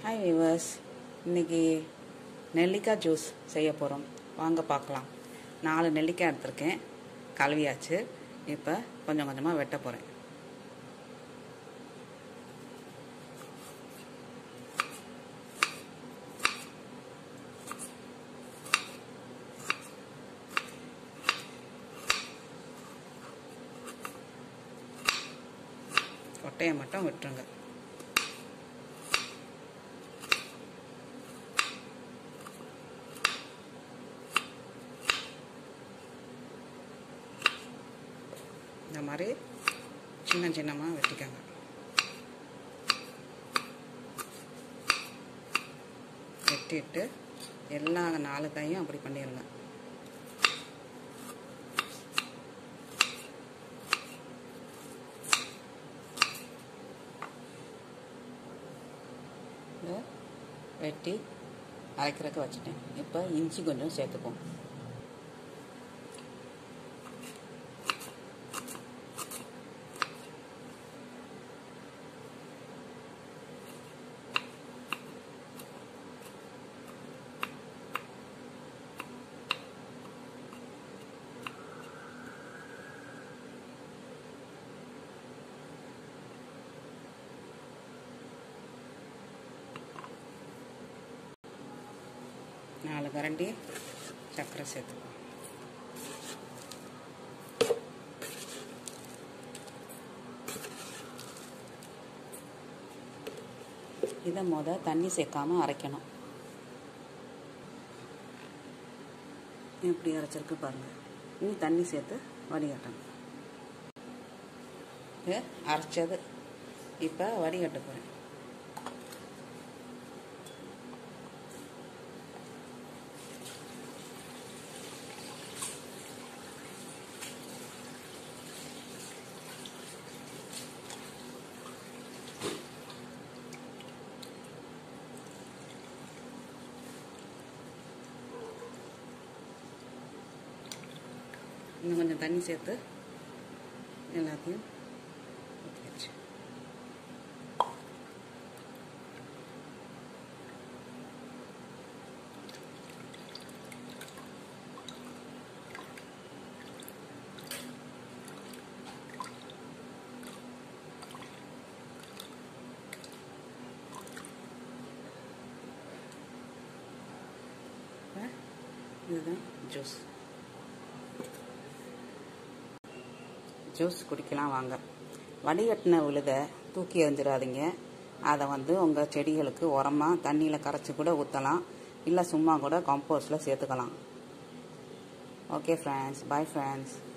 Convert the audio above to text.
hi viewers இன்னைக்கு நெல்லிக்காய் juice செய்ய போகிறோம் வாங்க பார்க்கலாம் நாலு நெல்லிக்காய் எடுத்திருக்கேன் கழுவியாச்சு இப்போ கொஞ்சம் கொஞ்சமாக வெட்ட போகிறேன் கொட்டையை மட்டும் விட்டுருங்க இந்த மாதிரி சின்ன சின்னமாக வெட்டிக்கோங்க வெட்டிட்டு எல்லா நாலு கையும் அப்படி பண்ணிடுங்க இதை வெட்டி அரைக்கிறதுக்கு வச்சுட்டேன் இப்போ இஞ்சி கொஞ்சம் சேர்த்துப்போம் நாலு கரண்டி சர்க்கரை சேர்த்துப்போம் இதை முத தண்ணி சேர்க்காம அரைக்கணும் எப்படி அரைச்சிருக்கு பாருங்க இனி தண்ணி சேர்த்து வடிகட்டணும் இது அரைச்சது இப்போ வடிகட்ட போகிறேன் இன்னும் கொஞ்சம் தண்ணி சேர்த்து எல்லாத்தையும் ஊற்றியாச்சு இதுதான் ஜூஸ் ஜூஸ் குடிக்கலாம் வாங்க வடிகட்டின விழுதை தூக்கி எறிஞ்சிடாதீங்க அதை வந்து உங்கள் செடிகளுக்கு உரமாக தண்ணியில் கரைச்சி கூட ஊற்றலாம் இல்லை சும்மா கூட கம்போஸ்டில் சேர்த்துக்கலாம் ஓகே ஃப்ரெண்ட்ஸ் பாய் ஃப்ரெண்ட்ஸ்